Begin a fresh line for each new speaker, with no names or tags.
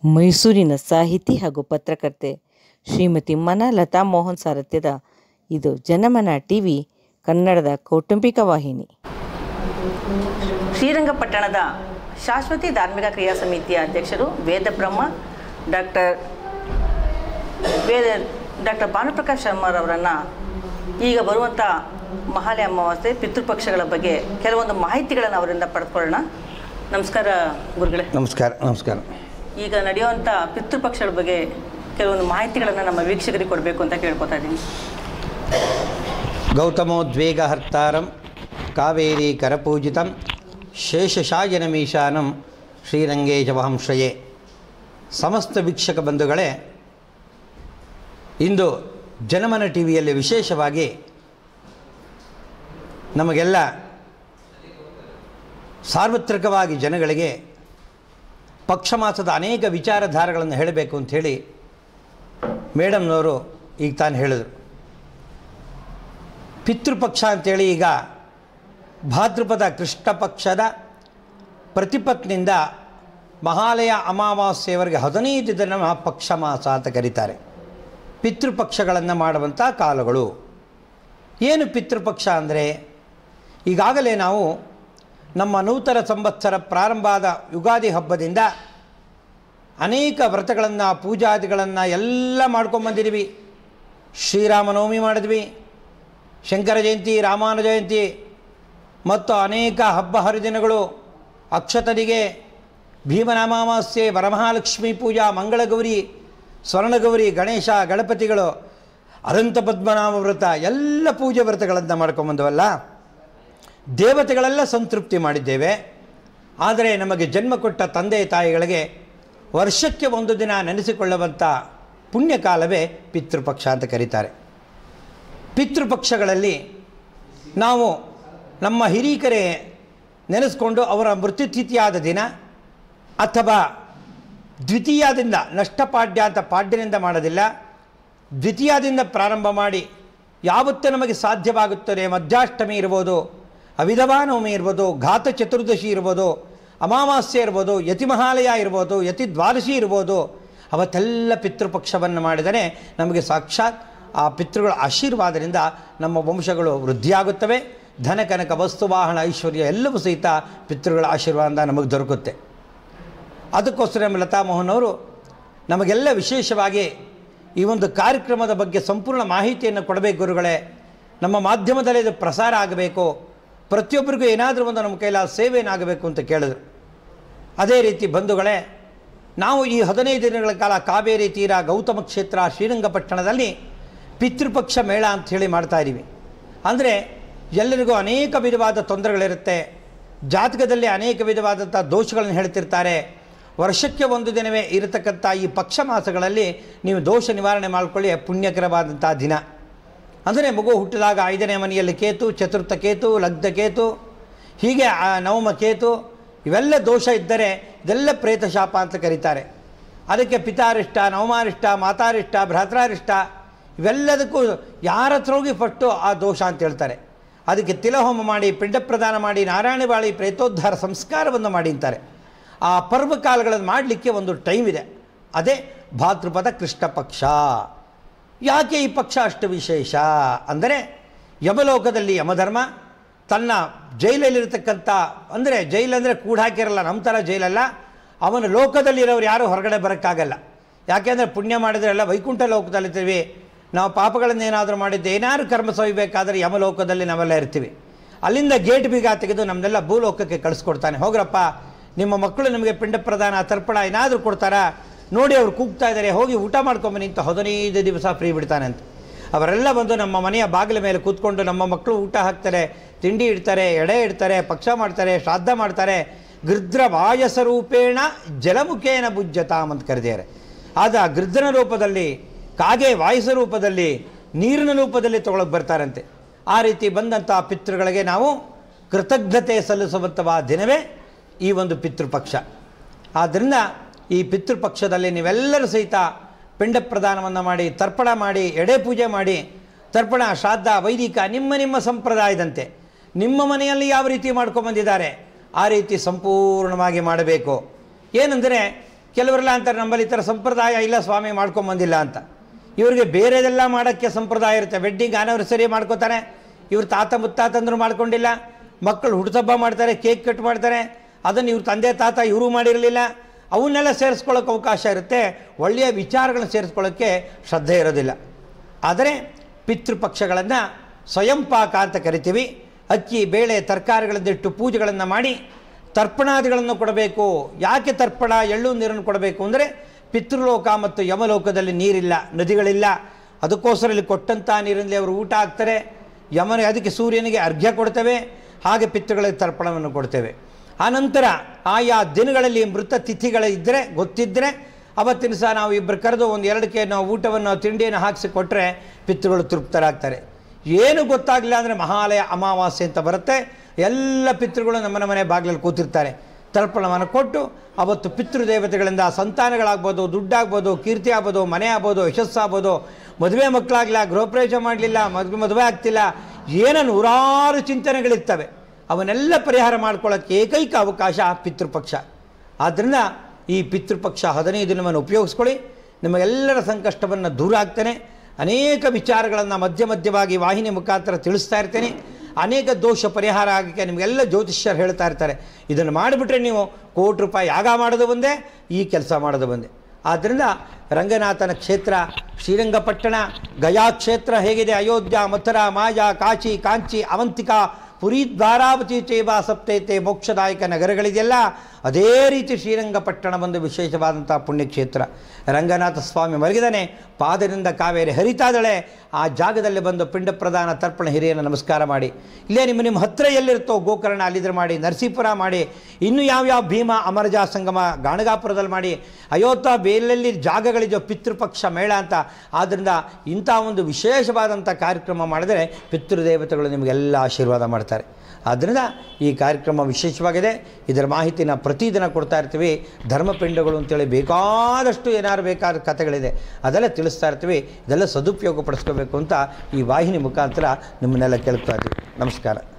ಮೈಸೂರಿನ ಸಾಹಿತಿ ಹಾಗೂ ಪತ್ರಕರ್ತೆ ಶ್ರೀಮತಿ ಮನಲತಾ ಮೋಹನ್ ಸಾರಥ್ಯದ ಇದು ಜನಮನ ಟಿವಿ ಕನ್ನಡದ ಕೌಟುಂಬಿಕ ವಾಹಿನಿ ಶ್ರೀರಂಗಪಟ್ಟಣದ ಶಾಶ್ವತಿ ಧಾರ್ಮಿಕ ಕ್ರಿಯಾ ಸಮಿತಿಯ ಅಧ್ಯಕ್ಷರು ವೇದಬ್ರಹ್ಮ ಡಾಕ್ಟರ್ ವೇದ ಡಾಕ್ಟರ್ ಭಾನುಪ್ರಕಾಶ್ ಶರ್ಮರವರನ್ನು ಈಗ ಬರುವಂಥ ಮಹಾಲಯ ಅಮಾವಾಸ್ಯೆ ಪಿತೃಪಕ್ಷಗಳ ಬಗ್ಗೆ ಕೆಲವೊಂದು ಮಾಹಿತಿಗಳನ್ನು ಅವರಿಂದ ಪಡೆದುಕೊಳ್ಳೋಣ ನಮಸ್ಕಾರ ಗುರುಗಳೇ
ನಮಸ್ಕಾರ ನಮಸ್ಕಾರ
ಈಗ ನಡೆಯುವಂಥ ಪಿತೃಪಕ್ಷಗಳ ಬಗ್ಗೆ ಕೆಲವೊಂದು ಮಾಹಿತಿಗಳನ್ನು ನಮ್ಮ ವೀಕ್ಷಕರಿಗೆ ಕೊಡಬೇಕು ಅಂತ ಕೇಳ್ಕೊತಾ ಇದ್ದೀನಿ
ಗೌತಮೋದ್ವೇಗಹರ್ತಾರಂ ಕಾವೇರಿ ಕರಪೂಜಿತಂ ಶೇಷಶಾಯನಮೀಶಾನಂ ಶ್ರೀರಂಗೇಶವಹಂಶಯೇ ಸಮಸ್ತ ವೀಕ್ಷಕ ಬಂಧುಗಳೇ ಇಂದು ಜನಮನ ಟಿ ವಿಯಲ್ಲಿ ವಿಶೇಷವಾಗಿ ನಮಗೆಲ್ಲ ಸಾರ್ವತ್ರಿಕವಾಗಿ ಜನಗಳಿಗೆ ಪಕ್ಷಮಾಸದ ಅನೇಕ ವಿಚಾರಧಾರೆಗಳನ್ನು ಹೇಳಬೇಕು ಅಂಥೇಳಿ ಮೇಡಮ್ನವರು ಈಗ ತಾನು ಹೇಳಿದರು ಪಿತೃಪಕ್ಷ ಅಂತೇಳಿ ಈಗ ಭಾದ್ರಪದ ಕೃಷ್ಣ ಪಕ್ಷದ ಪ್ರತಿಪತ್ನಿಂದ ಮಹಾಲಯ ಅಮಾವಾಸ್ಯೆಯವರೆಗೆ ಹದಿನೈದು ದಿನ ಪಕ್ಷ ಮಾಸ ಅಂತ ಕರೀತಾರೆ ಪಿತೃಪಕ್ಷಗಳನ್ನು ಮಾಡುವಂಥ ಕಾಲಗಳು ಏನು ಪಿತೃಪಕ್ಷ ಅಂದರೆ ಈಗಾಗಲೇ ನಾವು ನಮ್ಮ ನೂತನ ಸಂವತ್ಸರ ಪ್ರಾರಂಭ ಆದ ಯುಗಾದಿ ಹಬ್ಬದಿಂದ ಅನೇಕ ವ್ರತಗಳನ್ನು ಪೂಜಾದಿಗಳನ್ನು ಎಲ್ಲ ಮಾಡ್ಕೊಂಬಂದಿದ್ದೀವಿ ಶ್ರೀರಾಮನವಮಿ ಮಾಡಿದ್ವಿ ಶಂಕರ ಜಯಂತಿ ರಾಮಾನ ಜಯಂತಿ ಮತ್ತು ಅನೇಕ ಹಬ್ಬ ಹರಿದಿನಗಳು ಅಕ್ಷತರಿಗೆ ಭೀಮನಾಮಾವಾಸ್ಯೆ ವರಮಹಾಲಕ್ಷ್ಮೀ ಪೂಜಾ ಮಂಗಳಗೌರಿ ಸ್ವರ್ಣಗೌರಿ ಗಣೇಶ ಗಣಪತಿಗಳು ಅನಂತ ಪದ್ಮನಾಮ ವ್ರತ ಎಲ್ಲ ಪೂಜೆ ವ್ರತಗಳನ್ನು ಮಾಡ್ಕೊಂಬಂದವಲ್ಲ ದೇವತೆಗಳೆಲ್ಲ ಸಂತೃಪ್ತಿ ಮಾಡಿದ್ದೇವೆ ಆದರೆ ನಮಗೆ ಜನ್ಮ ಕೊಟ್ಟ ತಂದೆ ತಾಯಿಗಳಿಗೆ ವರ್ಷಕ್ಕೆ ಒಂದು ದಿನ ನೆನೆಸಿಕೊಳ್ಳುವಂಥ ಪುಣ್ಯಕಾಲವೇ ಪಿತೃಪಕ್ಷ ಅಂತ ಕರೀತಾರೆ ಪಿತೃಪಕ್ಷಗಳಲ್ಲಿ ನಾವು ನಮ್ಮ ಹಿರೀಕರೇ ನೆನೆಸ್ಕೊಂಡು ಅವರ ಮೃತ್ಯುತಿಥಿಯಾದ ದಿನ ಅಥವಾ ದ್ವಿತೀಯದಿಂದ ನಷ್ಟಪಾಡ್ಯ ಅಂತ ಪಾಡ್ಯದಿಂದ ಮಾಡೋದಿಲ್ಲ ದ್ವಿತೀಯದಿಂದ ಪ್ರಾರಂಭ ಮಾಡಿ ಯಾವತ್ತು ನಮಗೆ ಸಾಧ್ಯವಾಗುತ್ತದೆ ಮಧ್ಯಾಷ್ಟಮಿ ಇರ್ಬೋದು ಅವಿಧವಾನವಮಿ ಇರ್ಬೋದು ಘಾತ ಚತುರ್ದಶಿ ಇರ್ಬೋದು ಅಮಾವಾಸ್ಯೆ ಇರ್ಬೋದು ಯತಿ ಮಹಾಲಯ ಇರ್ಬೋದು ಯತಿ ದ್ವಾದಶಿ ಇರ್ಬೋದು ಅವತ್ತೆಲ್ಲ ಪಿತೃಪಕ್ಷವನ್ನು ಮಾಡಿದರೆ ನಮಗೆ ಸಾಕ್ಷಾತ್ ಆ ಪಿತೃಗಳ ಆಶೀರ್ವಾದದಿಂದ ನಮ್ಮ ವಂಶಗಳು ವೃದ್ಧಿಯಾಗುತ್ತವೆ ಧನ ಕನಕ ವಸ್ತುವಾಹನ ಐಶ್ವರ್ಯ ಎಲ್ಲವೂ ಸಹಿತ ಪಿತೃಗಳ ಆಶೀರ್ವಾದ ನಮಗೆ ದೊರಕುತ್ತೆ ಅದಕ್ಕೋಸ್ಕರ ನಮ್ಮ ಲತಾ ಮೋಹನ್ ಅವರು ನಮಗೆಲ್ಲ ವಿಶೇಷವಾಗಿ ಈ ಒಂದು ಕಾರ್ಯಕ್ರಮದ ಬಗ್ಗೆ ಸಂಪೂರ್ಣ ಮಾಹಿತಿಯನ್ನು ಕೊಡಬೇಕು ಗುರುಗಳೇ ನಮ್ಮ ಮಾಧ್ಯಮದಲ್ಲಿ ಇದು ಪ್ರಸಾರ ಆಗಬೇಕು ಪ್ರತಿಯೊಬ್ಬರಿಗೂ ಏನಾದರೂ ಒಂದು ನಮ್ಮ ಕೈಲಾದ ಸೇವೆಯನ್ನಾಗಬೇಕು ಅಂತ ಕೇಳಿದ್ರು ಅದೇ ರೀತಿ ಬಂಧುಗಳೇ ನಾವು ಈ ಹದಿನೈದು ದಿನಗಳ ಕಾಲ ಕಾವೇರಿ ತೀರ ಗೌತಮ ಕ್ಷೇತ್ರ ಶ್ರೀರಂಗಪಟ್ಟಣದಲ್ಲಿ ಪಿತೃಪಕ್ಷ ಮೇಳ ಅಂತ ಹೇಳಿ ಮಾಡ್ತಾ ಇದ್ದೀವಿ ಅಂದರೆ ಎಲ್ಲರಿಗೂ ಅನೇಕ ವಿಧವಾದ ತೊಂದರೆಗಳಿರುತ್ತೆ ಜಾತಕದಲ್ಲಿ ಅನೇಕ ವಿಧವಾದಂಥ ದೋಷಗಳನ್ನು ಹೇಳ್ತಿರ್ತಾರೆ ವರ್ಷಕ್ಕೆ ಒಂದು ದಿನವೇ ಇರತಕ್ಕಂಥ ಈ ಪಕ್ಷ ಮಾಸಗಳಲ್ಲಿ ನೀವು ದೋಷ ನಿವಾರಣೆ ಮಾಡಿಕೊಳ್ಳಿ ಪುಣ್ಯಕರವಾದಂಥ ದಿನ ಅಂದರೆ ಮಗು ಹುಟ್ಟಿದಾಗ ಐದನೇ ಮನೆಯಲ್ಲಿ ಕೇತು ಚತುರ್ಥ ಕೇತು ಲಗ್ಧ ಕೇತು ಹೀಗೆ ಆ ನವಮ ಕೇತು ಇವೆಲ್ಲ ದೋಷ ಇದ್ದರೆ ಇದೆಲ್ಲ ಪ್ರೇತ ಶಾಪ ಅಂತ ಕರೀತಾರೆ ಅದಕ್ಕೆ ಪಿತಾರಿಷ್ಟ ನವಮಾರಿಷ್ಟ ಮಾತಾರಿಷ್ಟ ಭ್ರಾತೃರಿಷ್ಟ ಇವೆಲ್ಲದಕ್ಕೂ ಯಾರ ಹತ್ರ ಹೋಗಿ ಫಸ್ಟು ಆ ದೋಷ ಅಂತ ಹೇಳ್ತಾರೆ ಅದಕ್ಕೆ ತಿಲಹೋಮ ಮಾಡಿ ಪಿಂಡ ಪ್ರದಾನ ಮಾಡಿ ನಾರಾಯಣ ಬಾಳಿ ಪ್ರೇತೋದ್ಧಾರ ಸಂಸ್ಕಾರವನ್ನು ಮಾಡಿ ಅಂತಾರೆ ಆ ಪರ್ವಕಾಲಗಳನ್ನು ಮಾಡಲಿಕ್ಕೆ ಒಂದು ಟೈಮ್ ಇದೆ ಅದೇ ಭಾದ್ರಪದ ಕೃಷ್ಣ ಪಕ್ಷ ಯಾಕೆ ಈ ಪಕ್ಷ ಅಷ್ಟು ವಿಶೇಷ ಅಂದರೆ ಯಮಲೋಕದಲ್ಲಿ ಯಮಧರ್ಮ ತನ್ನ ಜೈಲಲ್ಲಿರತಕ್ಕಂಥ ಅಂದರೆ ಜೈಲಂದರೆ ಕೂಡ ಹಾಕಿರಲ್ಲ ನಮ್ಮ ಥರ ಜೈಲಲ್ಲ ಅವನ ಲೋಕದಲ್ಲಿರೋರು ಯಾರೂ ಹೊರಗಡೆ ಬರೋಕ್ಕಾಗಲ್ಲ ಯಾಕೆಂದರೆ ಪುಣ್ಯ ಮಾಡಿದ್ರೆಲ್ಲ ವೈಕುಂಠ ಲೋಕದಲ್ಲಿರ್ತೀವಿ ನಾವು ಪಾಪಗಳನ್ನೇನಾದರೂ ಮಾಡಿದ್ದು ಏನಾದ್ರು ಕರ್ಮ ಸವಿಬೇಕಾದ್ರೆ ಯಮಲೋಕದಲ್ಲಿ ನಾವೆಲ್ಲ ಇರ್ತೀವಿ ಅಲ್ಲಿಂದ ಗೇಟ್ ಬೀಗ ತೆಗೆದು ನಮ್ಮನ್ನೆಲ್ಲ ಭೂಲೋಕಕ್ಕೆ ಕಳಿಸ್ಕೊಡ್ತಾನೆ ಹೋಗ್ರಪ್ಪ ನಿಮ್ಮ ಮಕ್ಕಳು ನಿಮಗೆ ಪಿಂಡ ಪ್ರದಾನ ತರ್ಪಣ ಏನಾದರೂ ಕೊಡ್ತಾರಾ ನೋಡಿ ಅವ್ರು ಕೂಗ್ತಾ ಇದ್ದಾರೆ ಹೋಗಿ ಊಟ ಮಾಡ್ಕೊಂಬನಿ ಅಂತ ಹದಿನೈದು ದಿವಸ ಫ್ರೀ ಬಿಡ್ತಾನೆ ಅಂತ ಅವರೆಲ್ಲ ಬಂದು ನಮ್ಮ ಮನೆಯ ಬಾಗಿಲ ಮೇಲೆ ಕೂತ್ಕೊಂಡು ನಮ್ಮ ಮಕ್ಕಳು ಊಟ ಹಾಕ್ತಾರೆ ತಿಂಡಿ ಇಡ್ತಾರೆ ಎಡೆ ಇಡ್ತಾರೆ ಪಕ್ಷ ಮಾಡ್ತಾರೆ ಶ್ರಾದ್ದ ಮಾಡ್ತಾರೆ ಗೃದ್ರ ವಾಯಸ ರೂಪೇಣ ಜಲಮುಖೇನ ಭುಜ್ಯತಾಮ್ ಅಂತ ಕರೆದಿದ್ದಾರೆ ಆದ ಗೃದ್ರನ ರೂಪದಲ್ಲಿ ಕಾಗೆ ವಾಯಸ ರೂಪದಲ್ಲಿ ನೀರಿನ ರೂಪದಲ್ಲಿ ತೊಗೊಳಕ್ಕೆ ಬರ್ತಾರಂತೆ ಆ ರೀತಿ ಬಂದಂಥ ಪಿತೃಗಳಿಗೆ ನಾವು ಕೃತಜ್ಞತೆ ಸಲ್ಲಿಸುವಂತಹ ದಿನವೇ ಈ ಒಂದು ಪಿತೃಪಕ್ಷ ಆದ್ದರಿಂದ ಈ ಪಿತೃಪಕ್ಷದಲ್ಲಿ ನೀವೆಲ್ಲರೂ ಸಹಿತ ಪಿಂಡ ಪ್ರದಾನವನ್ನು ಮಾಡಿ ತರ್ಪಣ ಮಾಡಿ ಎಡೆ ಪೂಜೆ ಮಾಡಿ ತರ್ಪಣ ಶ್ರಾದ್ದ ವೈದಿಕ ನಿಮ್ಮ ನಿಮ್ಮ ಸಂಪ್ರದಾಯದಂತೆ ನಿಮ್ಮ ಮನೆಯಲ್ಲಿ ಯಾವ ರೀತಿ ಮಾಡ್ಕೊಂಬಂದಿದ್ದಾರೆ ಆ ರೀತಿ ಸಂಪೂರ್ಣವಾಗಿ ಮಾಡಬೇಕು ಏನೆಂದರೆ ಕೆಲವರೆಲ್ಲ ಅಂತಾರೆ ನಮ್ಮಲ್ಲಿ ಈ ಥರ ಸಂಪ್ರದಾಯ ಇಲ್ಲ ಸ್ವಾಮಿ ಮಾಡ್ಕೊಂಬಂದಿಲ್ಲ ಅಂತ ಇವರಿಗೆ ಬೇರೆದೆಲ್ಲ ಮಾಡೋಕ್ಕೆ ಸಂಪ್ರದಾಯ ಇರುತ್ತೆ ವೆಡ್ಡಿಂಗ್ ಆನಿವರ್ಸರಿ ಮಾಡ್ಕೋತಾರೆ ಇವ್ರ ತಾತ ಮುತ್ತಾತಂದ್ರು ಮಾಡ್ಕೊಂಡಿಲ್ಲ ಮಕ್ಕಳು ಹುಟ್ಟುಹಬ್ಬ ಮಾಡ್ತಾರೆ ಕೇಕ್ ಕಟ್ ಮಾಡ್ತಾರೆ ಅದನ್ನು ಇವ್ರ ತಂದೆ ತಾತ ಇವರು ಮಾಡಿರಲಿಲ್ಲ ಅವನ್ನೆಲ್ಲ ಸೇರಿಸ್ಕೊಳ್ಳೋಕೆ ಅವಕಾಶ ಇರುತ್ತೆ ಒಳ್ಳೆಯ ವಿಚಾರಗಳನ್ನ ಸೇರಿಸ್ಕೊಳ್ಳೋಕ್ಕೆ ಶ್ರದ್ಧೆ ಇರೋದಿಲ್ಲ ಆದರೆ ಪಿತೃಪಕ್ಷಗಳನ್ನು ಸ್ವಯಂ ಪಾಕ ಅಂತ ಕರಿತೀವಿ ಅಕ್ಕಿ ಬೇಳೆ ತರಕಾರಿಗಳನ್ನಿಟ್ಟು ಪೂಜೆಗಳನ್ನು ಮಾಡಿ ತರ್ಪಣಾದಿಗಳನ್ನು ಕೊಡಬೇಕು ಯಾಕೆ ತರ್ಪಣ ಎಳ್ಳು ನೀರನ್ನು ಕೊಡಬೇಕು ಅಂದರೆ ಪಿತೃಲೋಕ ಮತ್ತು ಯಮಲೋಕದಲ್ಲಿ ನೀರಿಲ್ಲ ನದಿಗಳಿಲ್ಲ ಅದಕ್ಕೋಸ್ಕರ ಇಲ್ಲಿ ಕೊಟ್ಟಂಥ ನೀರಿನಲ್ಲಿ ಅವರು ಊಟ ಹಾಕ್ತಾರೆ ಯಮನ ಅದಕ್ಕೆ ಸೂರ್ಯನಿಗೆ ಅರ್ಘ್ಯ ಕೊಡ್ತೇವೆ ಹಾಗೆ ಪಿತೃಗಳಿಗೆ ತರ್ಪಣವನ್ನು ಕೊಡ್ತೇವೆ ಆನಂತರ ಆಯಾ ದಿನಗಳಲ್ಲಿ ಮೃತ ತಿಥಿಗಳು ಇದ್ದರೆ ಗೊತ್ತಿದ್ದರೆ ಅವತ್ತಿನ ಸಹ ನಾವು ಇಬ್ಬರು ಕರೆದು ಒಂದು ಎರಡಕ್ಕೆ ನಾವು ಊಟವನ್ನು ತಿಂಡಿಯನ್ನು ಹಾಕಿಸಿ ಕೊಟ್ಟರೆ ಪಿತೃಗಳು ತೃಪ್ತರಾಗ್ತಾರೆ ಏನು ಗೊತ್ತಾಗಲಿಲ್ಲ ಅಂದರೆ ಮಹಾಲಯ ಅಮಾವಾಸ್ಯೆ ಅಂತ ಬರುತ್ತೆ ಎಲ್ಲ ಪಿತೃಗಳು ನಮ್ಮನ ಮನೆ ಬಾಗಿಲಲ್ಲಿ ಕೂತಿರ್ತಾರೆ ತರ್ಪಣವನ್ನು ಕೊಟ್ಟು ಅವತ್ತು ಪಿತೃದೇವತೆಗಳಿಂದ ಸಂತಾನಗಳಾಗ್ಬೋದು ದುಡ್ಡಾಗ್ಬೋದು ಕೀರ್ತಿ ಆಗ್ಬೋದು ಮನೆ ಆಗ್ಬೋದು ಯಶಸ್ಸಾಗ್ಬೋದು ಮದುವೆ ಮಕ್ಕಳಾಗಲಿಲ್ಲ ಗೃಹಪ್ರವೇಶ ಮಾಡಲಿಲ್ಲ ಮದುವೆ ಮದುವೆ ಆಗ್ತಿಲ್ಲ ಏನೋ ನೂರಾರು ಚಿಂತನೆಗಳಿರ್ತವೆ ಅವನ್ನೆಲ್ಲ ಪರಿಹಾರ ಮಾಡ್ಕೊಳ್ಳೋಕ್ಕೆ ಏಕೈಕ ಅವಕಾಶ ಪಿತೃಪಕ್ಷ ಆದ್ದರಿಂದ ಈ ಪಿತೃಪಕ್ಷ ಹದಿನೈದು ದಿನವನ್ನು ಉಪಯೋಗಿಸ್ಕೊಳ್ಳಿ ನಿಮಗೆಲ್ಲರ ಸಂಕಷ್ಟವನ್ನು ದೂರ ಆಗ್ತೇನೆ ಅನೇಕ ವಿಚಾರಗಳನ್ನು ಮಧ್ಯ ಮಧ್ಯವಾಗಿ ವಾಹಿನಿ ಮುಖಾಂತರ ತಿಳಿಸ್ತಾ ಇರ್ತೇನೆ ಅನೇಕ ದೋಷ ಪರಿಹಾರ ಆಗಕ್ಕೆ ನಿಮಗೆಲ್ಲ ಜ್ಯೋತಿಷ್ಯರು ಹೇಳ್ತಾ ಇರ್ತಾರೆ ಇದನ್ನು ಮಾಡಿಬಿಟ್ರೆ ನೀವು ಕೋಟಿ ರೂಪಾಯಿ ಯಾಗ ಮಾಡೋದು ಒಂದೇ ಈ ಕೆಲಸ ಮಾಡೋದು ಒಂದೇ ಆದ್ದರಿಂದ ರಂಗನಾಥನ ಕ್ಷೇತ್ರ ಶ್ರೀರಂಗಪಟ್ಟಣ ಗಯಾ ಕ್ಷೇತ್ರ ಹೇಗಿದೆ ಅಯೋಧ್ಯ ಮಥುರಾ ಮಾಯಾ ಕಾಶಿ ಕಾಂಚಿ ಅವಂತಿಕಾ ಪುರಿ ದ್ವಾರಾವತಿ ಚೈವ ಸಪ್ತೈತೆ ಮೋಕ್ಷದಾಯಕ ನಗರಗಳಿದೆಯಲ್ಲ ಅದೇ ರೀತಿ ಶ್ರೀರಂಗಪಟ್ಟಣ ಒಂದು ವಿಶೇಷವಾದಂಥ ಪುಣ್ಯಕ್ಷೇತ್ರ ರಂಗನಾಥ ಸ್ವಾಮಿ ಮಲಗಿದಾನೆ ಪಾದದಿಂದ ಕಾವೇರಿ ಹರಿತಾ ಇದ್ದಾಳೆ ಆ ಜಾಗದಲ್ಲಿ ಬಂದು ಪಿಂಡ ಪ್ರದಾನ ತರ್ಪಣ ಹಿರಿಯನ್ನು ನಮಸ್ಕಾರ ಮಾಡಿ ಇಲ್ಲೇ ನಿಮ್ಮ ನಿಮ್ಮ ಹತ್ತಿರ ಎಲ್ಲಿರುತ್ತೋ ಗೋಕರ್ಣ ಅಲ್ಲಿದ್ರೆ ಮಾಡಿ ನರಸೀಪುರ ಮಾಡಿ ಇನ್ನು ಯಾವ್ಯಾವ ಭೀಮ ಅಮರಜಾ ಸಂಗಮ ಗಾಣಗಾಪುರದಲ್ಲಿ ಮಾಡಿ ಅಯೋಧ್ಯ ಬೇಲೆಲ್ಲಿ ಜಾಗಗಳಿದೆಯೋ ಪಿತೃಪಕ್ಷ ಮೇಳ ಅಂತ ಆದ್ದರಿಂದ ಇಂಥ ಒಂದು ವಿಶೇಷವಾದಂಥ ಕಾರ್ಯಕ್ರಮ ಮಾಡಿದರೆ ಪಿತೃದೇವತೆಗಳು ನಿಮಗೆಲ್ಲ ಆಶೀರ್ವಾದ ಮಾಡ್ತಾರೆ ಆದ್ದರಿಂದ ಈ ಕಾರ್ಯಕ್ರಮ ವಿಶೇಷವಾಗಿದೆ ಇದರ ಮಾಹಿತಿನ ಪ್ರತಿದಿನ ಕೊಡ್ತಾ ಇರ್ತೀವಿ ಧರ್ಮಪಿಂಡಗಳು ಅಂತೇಳಿ ಬೇಕಾದಷ್ಟು ಏನಾದ್ರು ಬೇಕಾದ ಕಥೆಗಳಿದೆ ಅದೆಲ್ಲ ತಿಳಿಸ್ತಾ ಇರ್ತೀವಿ ಇದೆಲ್ಲ ಸದುಪಯೋಗ ಪಡಿಸ್ಕೋಬೇಕು ಅಂತ ಈ ವಾಹಿನಿ ಮುಖಾಂತರ ನಿಮ್ಮನ್ನೆಲ್ಲ ಕೇಳ್ತಾ ಇದ್ದೀವಿ ನಮಸ್ಕಾರ